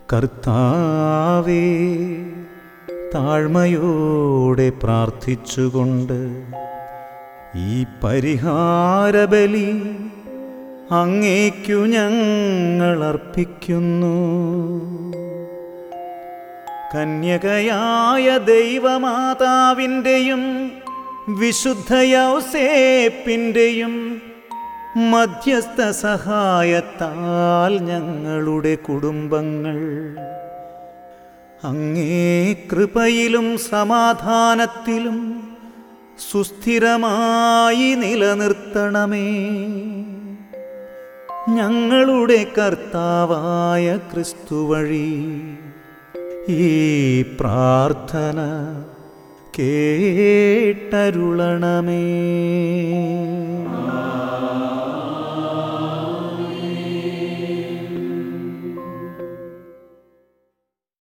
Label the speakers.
Speaker 1: കർത്താവേ താഴ്മയോടെ പ്രാർത്ഥിച്ചുകൊണ്ട് ഈ പരിഹാരബലി അങ്ങേക്കു ഞങ്ങൾ അർപ്പിക്കുന്നു കന്യകയായ ദൈവമാതാവിൻ്റെയും വിശുദ്ധ യൗസേപ്പിൻ്റെയും മധ്യസ്ഥ സഹായത്താൽ ഞങ്ങളുടെ കുടുംബങ്ങൾ അങ്ങേ കൃപയിലും സമാധാനത്തിലും സുസ്ഥിരമായി നിലനിർത്തണമേ ഞങ്ങളുടെ കർത്താവായ ക്രിസ്തു വഴി ഈ പ്രാർത്ഥന കേട്ടരുളണമേ